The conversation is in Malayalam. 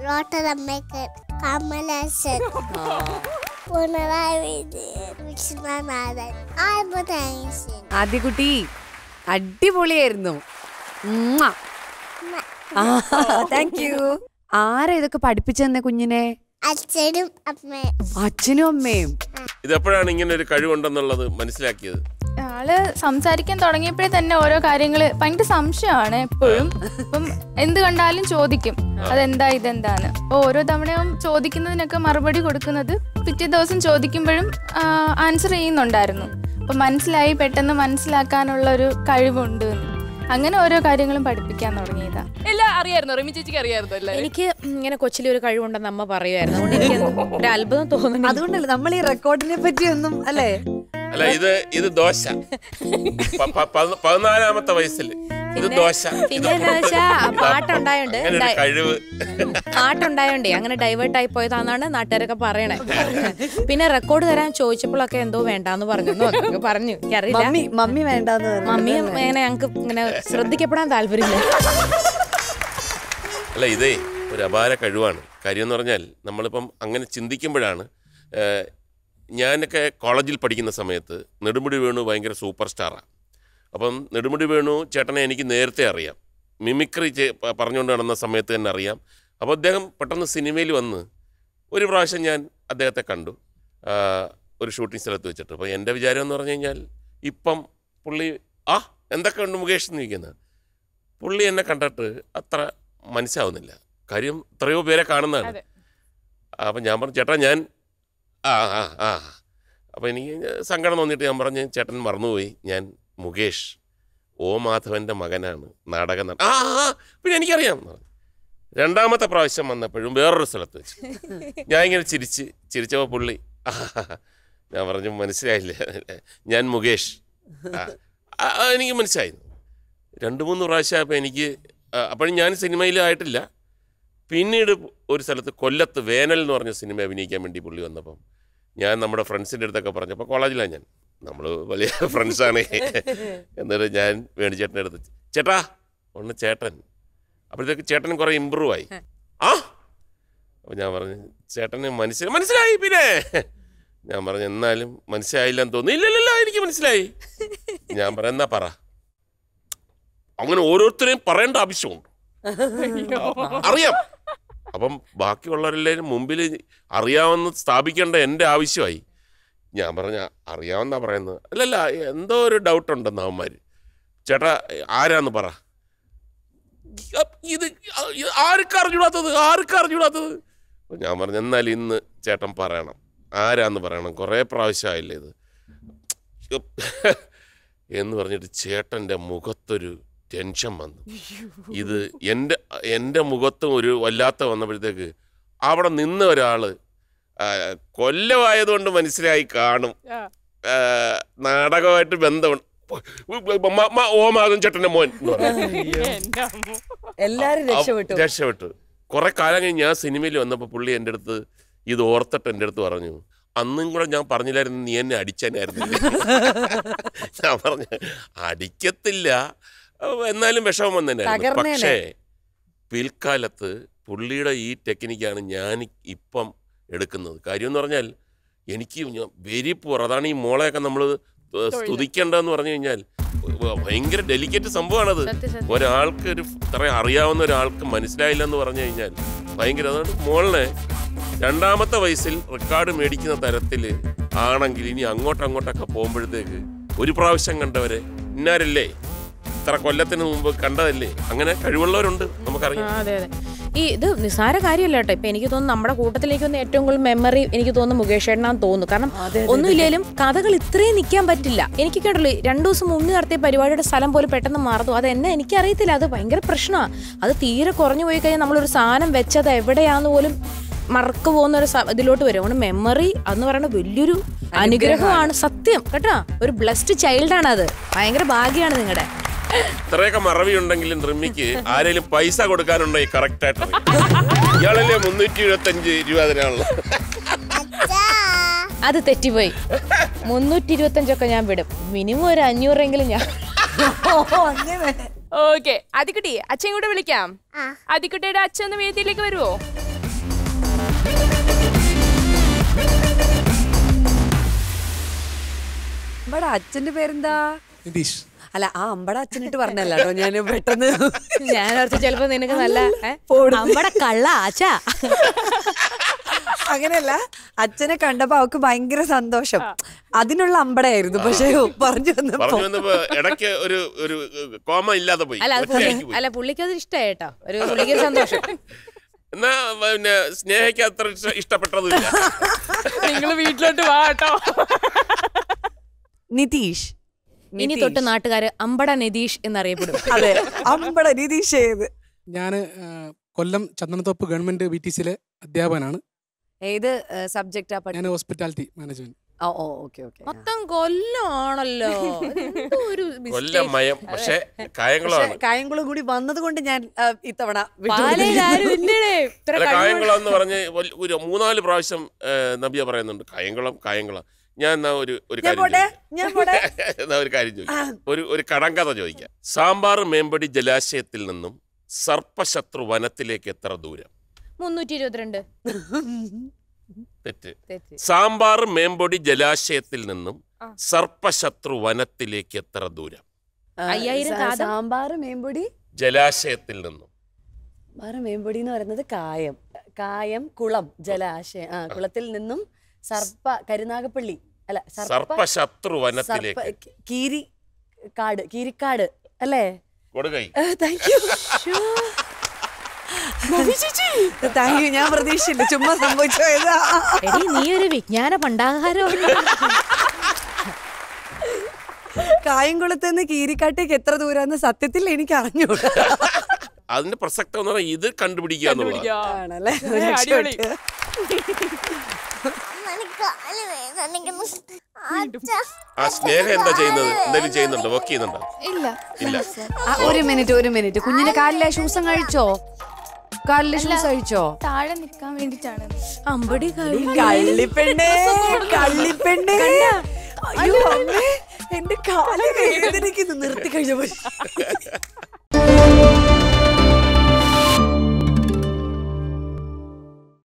ലോട്ടറമ്മയ്ക്ക് കമലഹാസൻ പിണറായി വിജയൻ വിശ്വനാഥൻ ആത്മതാങ്ഷൻ ആദ്യകുട്ടി അടിപൊളിയായിരുന്നു താങ്ക് യു ആരാ ഇതൊക്കെ പഠിപ്പിച്ചെന്നെ കുഞ്ഞിനെ അച്ഛനും അമ്മയും അച്ഛനും അമ്മയും ഇതെപ്പോഴാണ് ഇങ്ങനെ ഒരു കഴിവുണ്ടെന്നുള്ളത് മനസ്സിലാക്കിയത് ആള് സംസാരിക്കാൻ തുടങ്ങിയപ്പോഴേ തന്നെ ഓരോ കാര്യങ്ങള് ഭയങ്കര സംശയമാണ് എപ്പോഴും അപ്പം എന്ത് കണ്ടാലും ചോദിക്കും അതെന്താ ഇതെന്താന്ന് അപ്പൊ ഓരോ തവണയും ചോദിക്കുന്നതിനൊക്കെ മറുപടി കൊടുക്കുന്നത് പിറ്റേ ദിവസം ചോദിക്കുമ്പോഴും ആൻസർ ചെയ്യുന്നുണ്ടായിരുന്നു അപ്പൊ മനസ്സിലായി പെട്ടെന്ന് മനസ്സിലാക്കാനുള്ള ഒരു കഴിവുണ്ട് എന്ന്. അങ്ങനെ ഓരോ കാര്യങ്ങളും പഠിപ്പിക്കാൻ തുടങ്ങിയതാ എല്ലാം അറിയായിരുന്നു റിമി ചേച്ചിക്ക് അറിയായിരുന്നു അല്ലേ എനിക്ക് ഇങ്ങനെ കൊച്ചിലെ ഒരു കഴിവുണ്ടെന്ന് അമ്മ പറയുമായിരുന്നു അതുകൊണ്ട് എനിക്ക് ഒരു അത്ഭുതം തോന്നുന്നു അതുകൊണ്ടല്ലേ നമ്മൾ ഈ റെക്കോർഡിനെ പറ്റിയൊന്നും അല്ലേ അല്ല ഇത് ഇത് ദോശ പ- പ- പതിന- പതിനാലാമത്തെ വയസ്സിൽ ഇത് ദോശ ഇത് പിന്നെ എന്താ പുട്ട്. വെച്ചാ പാട്ടുണ്ടായോണ്ട് അങ്ങനെ ഒരു കഴിവ് പാട്ടുണ്ടായോണ്ടേ അങ്ങനെ ഡൈവേർട്ട് ആയി പോയതാന്നാണ് നാട്ടുകാരൊക്കെ പറയണേ പിന്നെ റെക്കോർഡ് തരാൻ ചോദിച്ചപ്പോഴൊക്കെ എന്തോ വേണ്ടാന്ന് പറഞ്ഞു എന്നൊക്കെ പറഞ്ഞു എനിക്കറിയില്ല മമ്മി മമ്മി വേണ്ടാന്ന് പറഞ്ഞു. മമ്മിയും ഇങ്ങനെ ഞങ്ങക്ക് ഇങ്ങനെ ശ്രദ്ധിക്കപ്പെടാൻ താല്പര്യമില്ല അല്ല ഇതേ ഒരു അപാര കഴിവാണ് കാര്യം എന്ന് പറഞ്ഞാൽ നമ്മളിപ്പം അങ്ങനെ ചിന്തിക്കുമ്പോഴാണ് ഏഹ്, ഞാനൊക്കെ കോളേജിൽ പഠിക്കുന്ന സമയത്ത് നെടുമുടി വേണു ഭയങ്കര സൂപ്പർ സ്റ്റാറാണ് അപ്പം നെടുമുടി വേണു ചേട്ടനെ എനിക്ക് നേരത്തെ അറിയാം മിമിക്രി ചെ- പ- പറഞ്ഞുകൊണ്ട് നടന്ന സമയത്ത് തന്നെ അറിയാം അപ്പോൾ അദ്ദേഹം പെട്ടെന്ന് സിനിമയിൽ വന്ന് ഒരു പ്രാവശ്യം ഞാൻ അദ്ദേഹത്തെ കണ്ടു ആ, ഒരു ഷൂട്ടിംഗ് സ്ഥലത്ത് വെച്ചിട്ട് അപ്പോൾ എൻ്റെ വിചാരം എന്ന് പറഞ്ഞു കഴിഞ്ഞാൽ ഇപ്പം പുള്ളി ആ എന്തൊക്കെ ഉണ്ട് മുകേഷ് എന്ന് ചോദിക്കുന്നത് പുള്ളി എന്നെ കണ്ടിട്ട് അത്ര മനസ്സിലാവുന്നില്ല കാര്യം എത്രയോ പേരെ കാണുന്നതാണ് അതെ. അപ്പം ഞാൻ പറഞ്ഞു ചേട്ടാ ഞാൻ ആ ആ ആ അപ്പം എനിക്ക് സങ്കടം തോന്നിയിട്ട് ഞാൻ പറഞ്ഞു ചേട്ടൻ മറന്നുപോയി ഞാൻ മുകേഷ് ഓ മാധവൻ്റെ മകനാണ് നാടക നട ആ ആ, പിന്നെ എനിക്കറിയാം എന്ന് പറഞ്ഞു. രണ്ടാമത്തെ പ്രാവശ്യം വന്നപ്പോഴും വേറൊരു സ്ഥലത്ത് വെച്ച് ഞാൻ ഇങ്ങനെ ചിരിച്ച് ചിരിച്ചപ്പോൾ പുള്ളി ആ, ഞാൻ പറഞ്ഞു മനസ്സിലായില്ല ഞാൻ മുകേഷ് ആ, ആ, ആ, എനിക്ക് മനസ്സിലായി രണ്ട് മൂന്ന് പ്രാവശ്യമായപ്പോൾ എനിക്ക് ആ, അപ്പോഴും ഞാൻ സിനിമയിലായിട്ടില്ല പിന്നീട് ഒരു സ്ഥലത്ത് കൊല്ലത്ത് വേനൽ എന്ന് പറഞ്ഞ സിനിമ അഭിനയിക്കാൻ വേണ്ടി പുള്ളി വന്നപ്പം ഞാൻ നമ്മുടെ ഫ്രണ്ട്സിൻ്റെ അടുത്തൊക്കെ പറഞ്ഞപ്പോൾ കോളേജിലാണ് ഞാൻ നമ്മൾ വലിയ ഫ്രണ്ട്സാണ് എന്നിട്ട് ഞാൻ വേണിച്ചേട്ടൻ്റെ അടുത്ത് ചേട്ടാ ഒന്ന് ചേട്ടൻ അപ്പോഴത്തേക്ക് ചേട്ടൻ കുറേ ഇമ്പ്രൂവ് ആയി ആ അപ്പോൾ ഞാൻ പറഞ്ഞു ചേട്ടന് മനസ്സിലായി മനസ്സിലായി പിന്നെ ഞാൻ പറഞ്ഞു എന്നാലും മനസ്സിലായില്ലെന്ന് തോന്നുന്നു ഇല്ലല്ലല്ല എനിക്ക് മനസ്സിലായി ഞാൻ പറയാം എന്നാ പറ അങ്ങനെ ഓരോരുത്തരെയും പറയേണ്ട ആവശ്യമുണ്ട് അറിയാം അപ്പം ബാക്കിയുള്ളവരെല്ലാം മുമ്പിൽ അറിയാമെന്ന് സ്ഥാപിക്കേണ്ട എൻ്റെ ആവശ്യമായി ഞാൻ പറഞ്ഞ അറിയാമെന്നാ പറയുന്നത് അല്ലല്ല എന്തോ ഒരു ഡൗട്ട് ഉണ്ടെന്ന് അവന്മാർ ചേട്ടാ ആരാന്ന് പറ ഇത് ആർക്കും അറിഞ്ഞൂടാത്തത് ആർക്കും അറിഞ്ഞൂടാത്തത് അപ്പോൾ ഞാൻ പറഞ്ഞു എന്നാൽ ഇന്ന് ചേട്ടൻ പറയണം ആരാന്ന് പറയണം കുറേ പ്രാവശ്യമായില്ലേ ഇത് എന്ന് പറഞ്ഞിട്ട് ചേട്ടൻ്റെ മുഖത്തൊരു ടെൻഷൻ വന്നു ഇത് എൻ്റെ എൻ്റെ മുഖത്തും ഒരു വല്ലാത്ത വന്നപ്പോഴത്തേക്ക് അവിടെ നിന്ന ഒരാൾ കൊല്ലമായതുകൊണ്ട് മനസ്സിലായി കാണും ആ. ആ, നാടകമായിട്ട് ബന്ധമുണ്ട് മ- മ- ഓമാകും ചേട്ടൻ്റെ മോൻ എന്ന് പറഞ്ഞു. എന്റെ അമ്മോ. എല്ലാരും രക്ഷപ്പെട്ടു രക്ഷപ്പെട്ടു കുറെ കാലം കഴിഞ്ഞ് ഞാൻ സിനിമയിൽ വന്നപ്പോൾ പുള്ളി എൻ്റെ അടുത്ത് ഇത് ഓർത്തിട്ട് എൻ്റെ അടുത്ത് പറഞ്ഞു അന്നും കൂടെ ഞാൻ പറഞ്ഞില്ലായിരുന്നു നീ എന്നെ അടിച്ചാനായിരുന്നില്ല ഞാൻ പറഞ്ഞു അടിക്കത്തില്ല അഹ് എന്നാലും വിഷമം വന്നതന്നെയായിരുന്നു തകർന്നേനെ. പക്ഷേ പിൽക്കാലത്ത് പുള്ളിയുടെ ഈ ടെക്നിക്കാണ് ഞാൻ ഇപ്പം എടുക്കുന്നത് കാര്യം എന്ന് പറഞ്ഞാൽ എനിക്ക് വെരി പൂർ അതാണ് ഈ മോളെയൊക്കെ നമ്മൾ സ്തുതിക്കേണ്ടതെന്ന് പറഞ്ഞു കഴിഞ്ഞാൽ ഭയങ്കര ഡെലിക്കേറ്റ് സംഭവമാണത് സത്യം, സത്യം. ഒരാൾക്ക് ഒരു ഇത്ര അറിയാവുന്ന ഒരാൾക്ക് മനസ്സിലായില്ലെന്ന് പറഞ്ഞു കഴിഞ്ഞാൽ ഭയങ്കര അതുകൊണ്ട് മോളിനെ രണ്ടാമത്തെ വയസ്സിൽ റെക്കോർഡ് മേടിക്കുന്ന തരത്തിൽ ആണെങ്കിൽ ഇനി അങ്ങോട്ടും അങ്ങോട്ടൊക്കെ പോകുമ്പോഴത്തേക്ക് ഒരു പ്രാവശ്യം കണ്ടവരെ ഇന്നാരല്ലേ ഇത്ര കൊല്ലത്തിന് മുമ്പ് കണ്ടതല്ലേ അങ്ങനെ കഴിവുള്ളവരുണ്ട് ആ, നമുക്കറിയാം അതെ അതെ ഈ ഇത് നിസ്സാര കാര്യമല്ല കേട്ടോ ഇപ്പൊ എനിക്ക് തോന്നുന്നു നമ്മുടെ കൂട്ടത്തിലേക്ക് വന്ന് ഏറ്റവും കൂടുതൽ മെമ്മറി എനിക്ക് തോന്നുന്നു മുകേഷ് ഏട്ടനാന്ന് തോന്നുന്നു കാരണം ഒന്നുമില്ലേലും കഥകൾ ഇത്രയും നിൽക്കാൻ പറ്റില്ല എനിക്ക് കേട്ടല്ലോ രണ്ടു ദിവസം മുന്നേ നടത്തിയ പരിപാടിയുടെ സ്ഥലം പോലും പെട്ടെന്ന് മറന്നു അത് എന്നെ എനിക്കറിയത്തില്ല അത് ഭയങ്കര പ്രശ്നമാണ് അത് തീരെ കുറഞ്ഞു പോയി കഴിഞ്ഞാൽ നമ്മളൊരു സാധനം വെച്ചത് എവിടെയാന്ന് പോലും മറക്ക് പോകുന്ന ഒരു സ- ഇതിലോട്ട് വരും അതുകൊണ്ട് മെമ്മറി എന്ന് പറയുന്നത് വലിയൊരു അനുഗ്രഹമാണ് സത്യം കേട്ടോ ഒരു ബ്ലസ്ഡ് ചൈൽഡാണ് അത് ഭയങ്കര ഭാഗ്യമാണ് നിങ്ങളുടെ ഇത്രയൊക്കെ മറവി ഉണ്ടെങ്കിലും റിമ്മിക്ക് ആരെങ്കിലും പൈസ കൊടുക്കാനുണ്ടോ ഈ കറക്റ്റ് ആയിട്ട് ഇയാളല്ലേ മുന്നൂറ്റി എഴുപത്തി അഞ്ച് രൂപ അതിനാണല്ലോ അച്ഛാ അത് തെറ്റിപ്പോയി മുന്നൂറ്റി ഇരുപത്തഞ്ചൊക്കെ ഞാൻ വിടും മിനിമം ഒരു അഞ്ഞൂറെങ്കിലും ഞാൻ ഓക്കെ അതിക്കുട്ടി അച്ഛൻ കൂടെ വിളിക്കാം ആ. അതിക്കുട്ടിയുടെ അച്ഛൻ ഒന്ന് വേദിയിലേക്ക് വരുമോ അമ്പടെ അച്ഛന്റെ പേരെന്താ നിതീഷ് അല്ല ആ അമ്പടെ അച്ഛനിട്ട് പറഞ്ഞല്ല കേട്ടോ ഞാൻ പെട്ടെന്ന് ഞാൻ ഓർത്ത് ചിലപ്പോ നിനക്ക് നല്ല ഏ? പോടുന്നു. നമ്മുടെ കള്ള ആച്ചാ അങ്ങനെയല്ല അച്ഛനെ കണ്ടപ്പോ അവക്ക് ഭയങ്കര സന്തോഷം അതിനുള്ള അമ്പടയായിരുന്നു പക്ഷെ പറഞ്ഞു വന്നപ്പോ പറഞ്ഞു വന്നപ്പോ ഇടയ്ക്ക് ഒരു ഒരു കോമ ഇല്ലാതെ പോയി അല്ല അത് ഒറ്റയാക്കി പോയി. അല്ല പുള്ളിക്ക് അത് ഇഷ്ടമായി കേട്ടോ ഒരു പുള്ളിക്ക് ഒരു സന്തോഷം എന്നാ പിന്നെ സ്നേഹയ്ക്ക് അത്ര ഇഷ്ട- ഇഷ്ടപ്പെട്ടതുമില്ല നിങ്ങൾ വീട്ടിലോട്ട് വാ കേട്ടോ നിതീഷ് ഇനി തൊട്ട് നാട്ടുകാര് അമ്പട നിതീഷ് എന്നറിയപ്പെടും അതെ അമ്പട നിതീഷ് ഏത് ഞാൻ Kollam Chandanathoppu government B T സിയിലെ അധ്യാപകനാണ് ഏത് സബ്ജക്റ്റാ ഞാൻ ഹോസ്പിറ്റാലിറ്റി മാനേജ്മെന്റ് ഓ ഓ ഓക്കെ ഓക്കെ മൊത്തം കൊല്ലമാണല്ലോ ഇതെന്തോ ഒരു mistake. കൊല്ലം മയം പക്ഷെ കായംകുളമാണ് കായംകുളം കൂടി വന്നത് കൊണ്ട് ഞാൻ ആ, ഇത്തവണ വിട്ടു പാലയിൽ ആരും ഇല്ലടേ. ഇത്ര അല്ല കഴിവുള്ള- കായംകുളം എന്ന് പറഞ്ഞ് വൽ- ഒരു മൂന്നാല് പ്രാവശ്യം ഏ, നബിയ പറയുന്നുണ്ട് കായംകുളം കായംകുളം ഞാൻ എന്നാ ഒരു ഒരു ഞാൻ കാര്യം പോട്ടെ ചോദിക്കാം. ഞാൻ പോട്ടെ എന്നാ ഒരു കാര്യം ചോദിക്കാം ഒരു ഒരു കടങ്കഥ ചോദിക്കാം സാമ്പാർ മേമ്പടി ജലാശയത്തിൽ നിന്നും സർപ്പശത്രു വനത്തിലേക്ക് എത്ര ദൂരം മുന്നൂറ്റി ഇരുപത്തിരണ്ട് തെറ്റ് തെറ്റ്. സാമ്പാർ മേമ്പൊടി ജലാശയത്തിൽ നിന്നും സർപ്പശത്രു വനത്തിലേക്ക് എത്ര ദൂരം ആ, അയ്യായിരം സാ- കാതം. സാമ്പാർ മേമ്പൊടി ജലാശയത്തിൽ നിന്നും സാമ്പാർ മേമ്പൊടി എന്ന് പറയുന്നത് കായം കായം കുളം ജലാശയം ആ കുളത്തിൽ നിന്നും സർപ്പ കരുനാഗപ്പള്ളി അല്ല സർപ്പ സർപ്പശത്രു വനത്തിലേക്ക് സർപ്പ കീരി കാട് കീരിക്കാട് അല്ലേ കൊടുകൈ താങ്ക് യു താങ്ക് യു ഞാൻ പ്രതീക്ഷിച്ചില്ല ചുമ്മാ സംഭവിച്ചു പോയതാ എടി നീ ഒരു വിജ്ഞാന പണ്ടാഹാരം കായംകുളത്ത് നിന്ന് കീരിക്കാട്ടേക്ക് എത്ര ദൂരാന്ന് സത്യത്തിൽ എനിക്ക് അറിഞ്ഞൂടാ അതിന്റെ പ്രസക്തം എന്ന് പറഞ്ഞാൽ ഇത് കണ്ടുപിടിക്കുക എന്നുള്ളത് ആണല്ലേ ഏ, അടിപൊളി. അമ്മ കാല് വേദനിക്കുന്നു അച്ഛാ ആ സ്നേഹ എന്താ ചെയ്യുന്നത് എന്തെങ്കിലും ചെയ്യുന്നുണ്ടോ വർക്ക് ചെയ്യുന്നുണ്ടോ ഇല്ല ഇല്ല ആ, ഒരു മിനിറ്റ് ഒരു മിനിറ്റ് കുഞ്ഞിന്റെ കാലിലെ ഷൂസം കഴിച്ചോ കാലിലെ ഷൂസ് കഴിച്ചോ താഴെ നിക്കാൻ വേണ്ടിട്ടാണ് അമ്പടി കള്ളിപ്പെണ്ണേ കള്ളിപ്പെണ്ണേ അയ്യോ അമ്മേ എന്റെ കാല് വേദനിക്കുന്നു നിർത്തി കഴിഞ്ഞപ്പോ